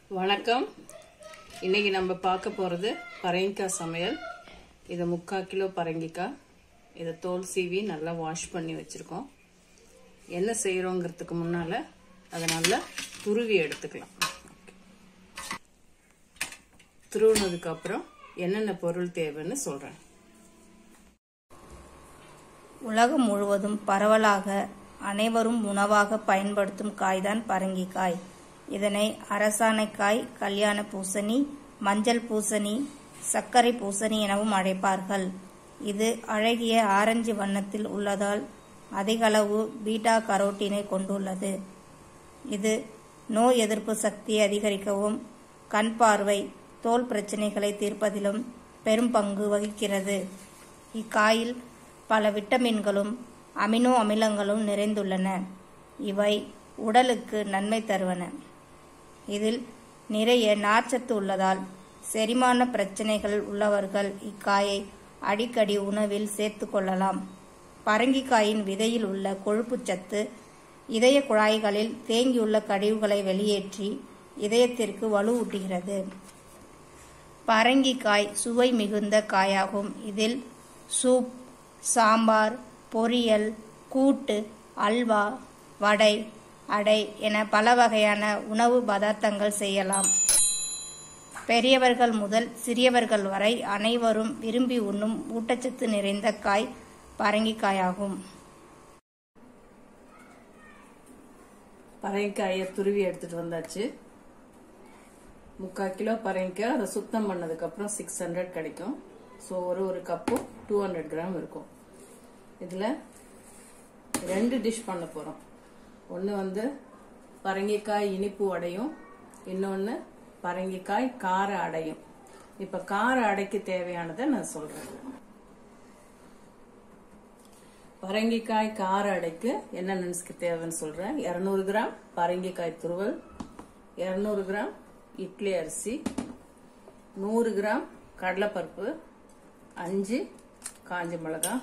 வணக்கம் இன்னைக்கு நம்ம பார்க்க போகிறது பரங்கிக்காய் சமையல் இது முக்கால் கிலோ பரங்கிக்காய் இதை தோல் சீவி நல்லா வாஷ் பண்ணி வச்சுருக்கோம் என்ன செய்கிறோங்கிறதுக்கு முன்னால் அதை நல்லா துருவி எடுத்துக்கலாம் துருவினதுக்கு அப்புறம் என்னென்ன பொருள் தேவைன்னு சொல்கிறேன் உலகம் முழுவதும் பரவலாக அனைவரும் உணவாக பயன்படுத்தும் காய்தான் பரங்கிக்காய் இதனை அரசாணைக்காய் கல்யாண பூசணி மஞ்சள் பூசணி சர்க்கரை பூசணி எனவும் அழைப்பார்கள் இது அழகிய ஆரஞ்சு வண்ணத்தில் உள்ளதால் அதிகளவு பீட்டா கரோட்டினை கொண்டுள்ளது இது நோய் எதிர்ப்பு சக்தியை அதிகரிக்கவும் கண் பார்வை தோல் பிரச்சனைகளை தீர்ப்பதிலும் பெரும் பங்கு வகிக்கிறது இக்காயில் பல விட்டமின்களும் அமினோ அமிலங்களும் நிறைந்துள்ளன இவை உடலுக்கு நன்மை தருவன இதில் நிறைய நார்ச்சத்து உள்ளதால் செரிமான பிரச்சனைகள் உள்ளவர்கள் இக்காயை அடிக்கடி உணவில் சேர்த்து கொள்ளலாம் பரங்கிக்காயின் விதையில் உள்ள கொழுப்புச்சத்து இதய குழாய்களில் தேங்கியுள்ள கழிவுகளை வெளியேற்றி இதயத்திற்கு வலுவூட்டுகிறது பரங்கிக்காய் சுவை மிகுந்த காயாகும் இதில் சூப் சாம்பார் பொரியல் கூட்டு அல்வா வடை அடை என பல வகையான உணவு பதார்த்தங்கள் செய்யலாம் பெரியவர்கள் முதல் சிறியவர்கள் வரை அனைவரும் விரும்பி உண்ணும் ஊட்டச்சத்து நிறைந்த காய் பரங்கிக்காயாகும் பரங்கிக்காயை துருவி எடுத்துட்டு வந்தாச்சு முக்கால் கிலோ பரங்கிக்காய் அதை சுத்தம் பண்ணதுக்கப்புறம் சிக்ஸ் ஹண்ட்ரட் கிடைக்கும் ஸோ ஒரு ஒரு கப்பும் டூ ஹண்ட்ரட் கிராம் இருக்கும் இதில் ரெண்டு டிஷ் பண்ண போகிறோம் ஒன்று வந்து பரங்கிக்காய் இனிப்பு அடையும் இன்னொன்று பரங்கிக்காய் கார அடையும் இப்போ கார அடைக்கு தேவையானதை நான் சொல்கிறேன் பரங்கிக்காய் கார அடைக்கு என்ன நினச்சுக்கு தேவைன்னு சொல்கிறேன் இரநூறு கிராம் பரங்கிக்காய் துருவல் இரநூறு கிராம் இட்லி அரிசி நூறு கிராம் கடலைப்பருப்பு அஞ்சு காஞ்ச மிளகாய்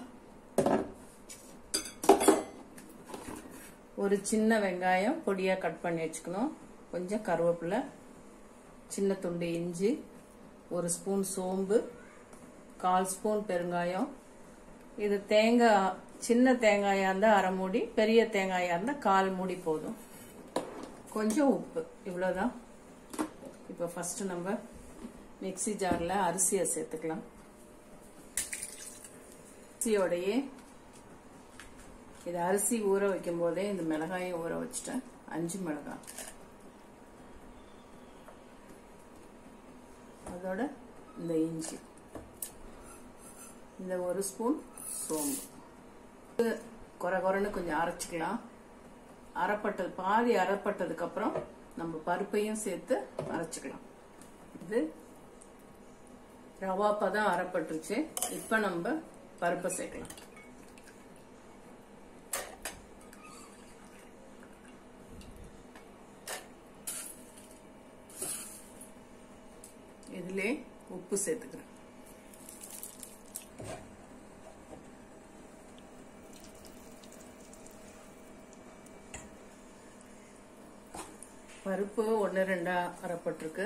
ஒரு சின்ன வெங்காயம் பொடியாக கட் பண்ணி வச்சுக்கணும் கொஞ்சம் கருவேப்பிலை சின்ன துண்டு இஞ்சி ஒரு ஸ்பூன் சோம்பு கால் ஸ்பூன் பெருங்காயம் இது தேங்காய் சின்ன தேங்காயாக இருந்தால் அரை மூடி பெரிய தேங்காயாக இருந்தால் கால் மூடி போதும் கொஞ்சம் உப்பு இவ்வளோதான் இப்போ ஃபஸ்ட்டு நம்ம மிக்சி ஜாரில் அரிசியை சேர்த்துக்கலாம் அரிசியோடையே இது அரிசி ஊற வைக்கும் போதே இந்த மிளகாயும் ஊற வச்சுட்டேன் அஞ்சு மிளகாய் அதோட இந்த இஞ்சி இந்த ஒரு ஸ்பூன் சோம்பு குறை குறைன்னு கொஞ்சம் அரைச்சிக்கலாம் அரைப்பட்டது பாதி அரைப்பட்டதுக்கு அப்புறம் நம்ம பருப்பையும் சேர்த்து அரைச்சிக்கலாம் இது ரவாப்பா தான் அரைப்பட்டுருச்சு இப்போ நம்ம பருப்பை சேர்க்கலாம் இதிலே உப்பு சேர்த்துக்கிறேன் பருப்பு ஒன்று ரெண்டா அரைப்பட்டிருக்கு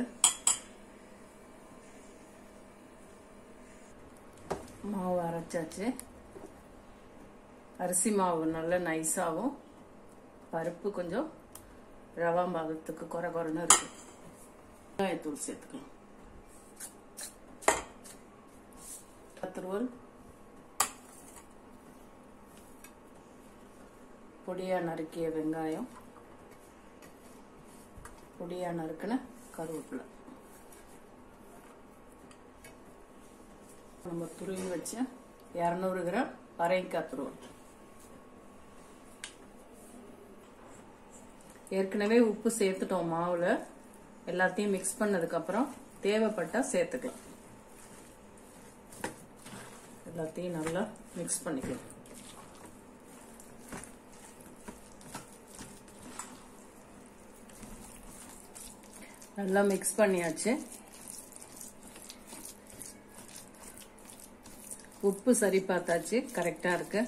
மாவு அரைச்சாச்சு அரிசி மாவு நல்ல நைஸாகவும் பருப்பு கொஞ்சம் ரவா பாகத்துக்கு குறை குறைன்னு இருக்கு வெங்காயத்தூள் சேர்த்துக்கலாம் துருவல் பொடியா நறுக்கிய வெங்காயம் பொடியா நறுக்கின கருவேப்பிலை நம்ம துருவி வச்ச இரநூறு கிராம் பறைக்காய் துருவல் ஏற்கனவே உப்பு சேர்த்துட்டோம் மாவுல எல்லாத்தையும் மிக்ஸ் பண்ணதுக்கு அப்புறம் தேவைப்பட்டா சேர்த்துக்கலாம் எல்லாத்தையும் நல்லா மிக்ஸ் பண்ணிக்கலாம் நல்லா மிக்ஸ் பண்ணியாச்சு உப்பு சரி பார்த்தாச்சு கரெக்டா இருக்கு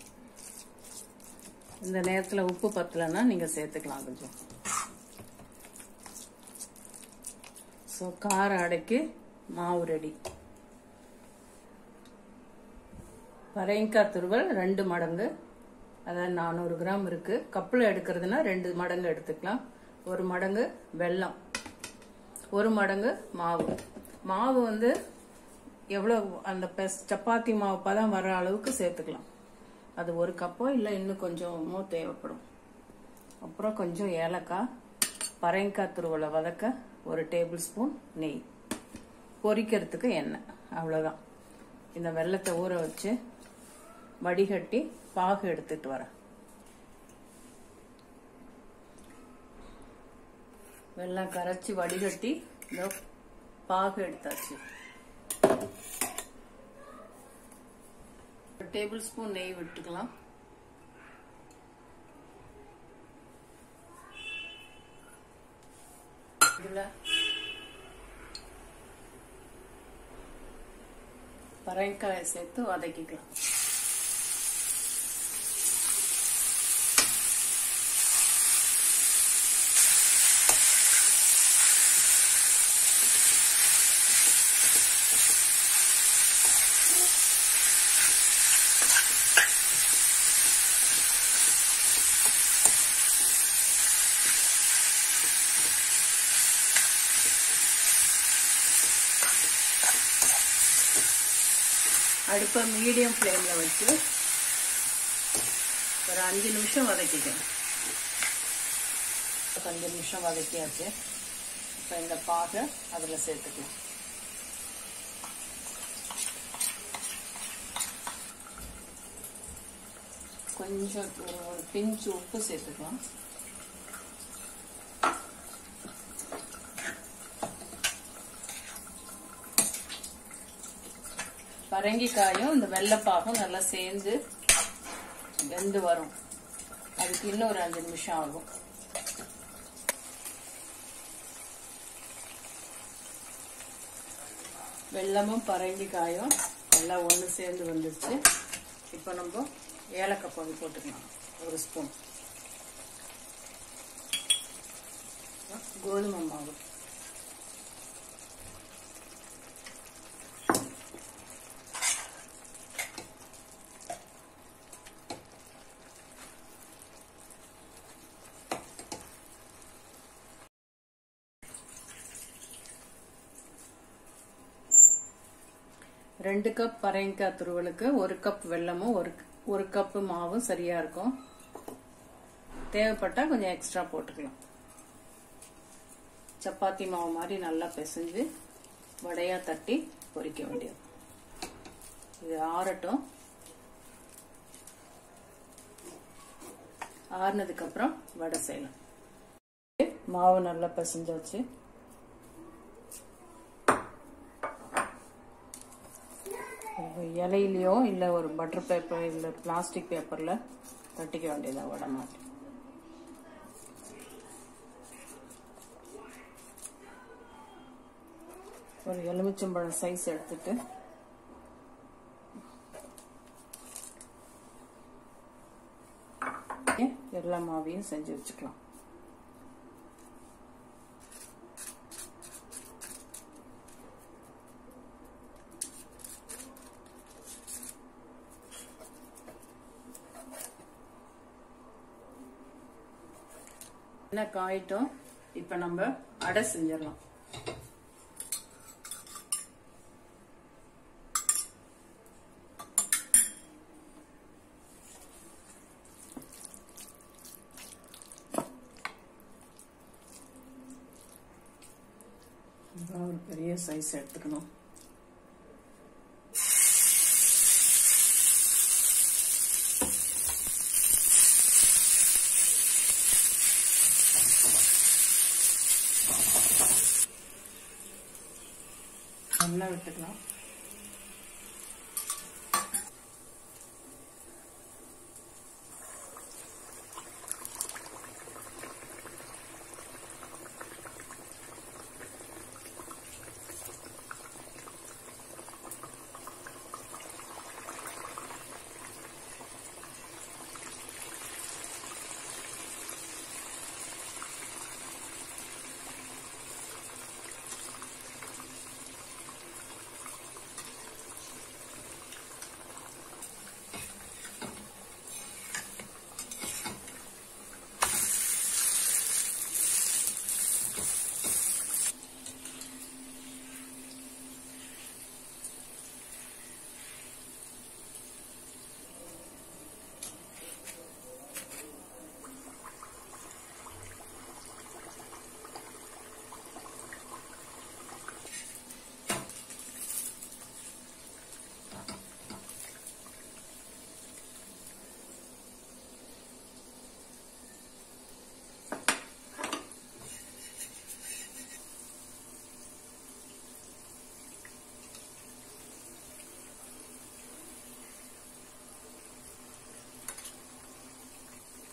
இந்த நேரத்தில் உப்பு பத்தலைன்னா நீங்க சேர்த்துக்கலாம் கொஞ்சம் ஸோ கார அடைக்கு மாவு ரெடி பறையங்காய் துருவல் ரெண்டு மடங்கு அதாவது நானூறு கிராம் இருக்கு கப்பில் எடுக்கிறதுனா ரெண்டு மடங்கு எடுத்துக்கலாம் ஒரு மடங்கு வெல்லம் ஒரு மடங்கு மாவு மாவு வந்து எவ்வளோ அந்த பெஸ் சப்பாத்தி மாவு பதம் வர அளவுக்கு சேர்த்துக்கலாம் அது ஒரு கப்போ இல்லை இன்னும் கொஞ்சமோ தேவைப்படும் அப்புறம் கொஞ்சம் ஏலக்காய் பறையங்காய் துருவலை வதக்க ஒரு டேபிள் ஸ்பூன் நெய் பொரிக்கிறதுக்கு எண்ணெய் அவ்வளோதான் இந்த வெள்ளத்தை ஊற வச்சு வடிகட்டி பாகு எடுத்துட்டு வரேன் வெள்ளம் கரைச்சி வடிகட்டி இந்த பாகு எடுத்தாச்சு ஒரு டேபிள் ஸ்பூன் நெய் விட்டுக்கலாம் இதுல பறைக்காயை சேர்த்து வதக்கிக்கலாம் அடுப்பை மீடியம் ஃப்ளேமில் வச்சு ஒரு அஞ்சு நிமிஷம் வதக்கிக்கணும் அஞ்சு நிமிஷம் வதக்கியாச்சு இப்போ இந்த பாகை அதில் சேர்த்துக்கலாம் கொஞ்சம் ஒரு ஒரு பிஞ்சு உப்பு சேர்த்துக்கலாம் பரங்கிக்காயும் இந்த வெள்ளைப்பாகும் நல்லா சேர்ந்து வெந்து வரும் அதுக்கு இன்னும் ஒரு அஞ்சு நிமிஷம் ஆகும் வெள்ளமும் பரங்கிக்காயும் எல்லாம் ஒன்று சேர்ந்து வந்துருச்சு இப்போ நம்ம ஏலக்காய் பொடி போட்டுக்கலாம் ஒரு ஸ்பூன் கோதுமை மாவு ரெண்டு கப் பறையங்காய் துருவலுக்கு ஒரு கப் வெல்லமும் ஒரு ஒரு கப்பு மாவும் சரியா இருக்கும் தேவைப்பட்டா கொஞ்சம் எக்ஸ்ட்ரா போட்டுக்கலாம் சப்பாத்தி மாவு மாதிரி நல்லா பிசைஞ்சு வடையா தட்டி பொரிக்க வேண்டியது இது ஆறட்டும் ஆறுனதுக்கு அப்புறம் வடை செய்யலாம் மாவு நல்லா பிசைஞ்சாச்சு இலையிலையோ இல்லை ஒரு பட்டர் பேப்பர் இல்லை பிளாஸ்டிக் பேப்பரில் தட்டிக்க வேண்டியதான் வடை மாதிரி ஒரு எலுமிச்சம்பழம் சைஸ் எடுத்துட்டு எல்லா மாவையும் செஞ்சு வச்சுக்கலாம் என்ன காயிட்டும் இப்ப நம்ம அடை செஞ்சிடலாம் ஒரு பெரிய சைஸ் எடுத்துக்கணும் எண்ணெய் விட்டுக்கலாம்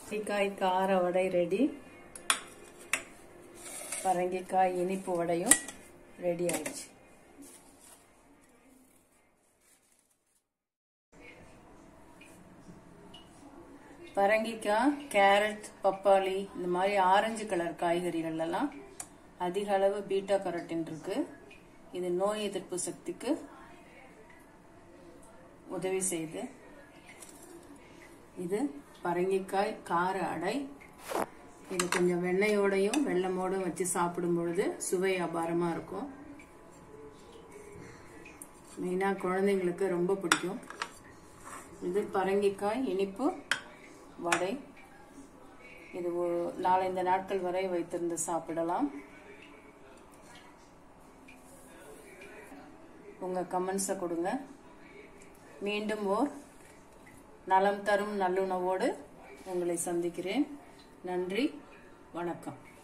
பரங்கிக்காய் கார வடை ரெடி பரங்கிக்காய் இனிப்பு வடையும் ரெடி ஆயிடுச்சு பரங்கிக்காய் கேரட் பப்பாளி இந்த மாதிரி ஆரஞ்சு கலர் காய்கறிகள் எல்லாம் அதிக அளவு பீட்டா கரோட்டின் இருக்கு இது நோய் எதிர்ப்பு சக்திக்கு உதவி செய்யுது இது பரங்கிக்காய் கார அடை இது கொஞ்சம் வெண்ணெயோடையும் வெள்ளமோடும் வச்சு சாப்பிடும் பொழுது சுவை அபாரமா இருக்கும் மெயினா குழந்தைங்களுக்கு ரொம்ப பிடிக்கும் இது பரங்கிக்காய் இனிப்பு வடை இது ஒரு நாலஞ்சு நாட்கள் வரை வைத்திருந்து சாப்பிடலாம் உங்க கமெண்ட்ஸை கொடுங்க மீண்டும் ஓர் நலம் தரும் நல்லுணவோடு உங்களை சந்திக்கிறேன் நன்றி வணக்கம்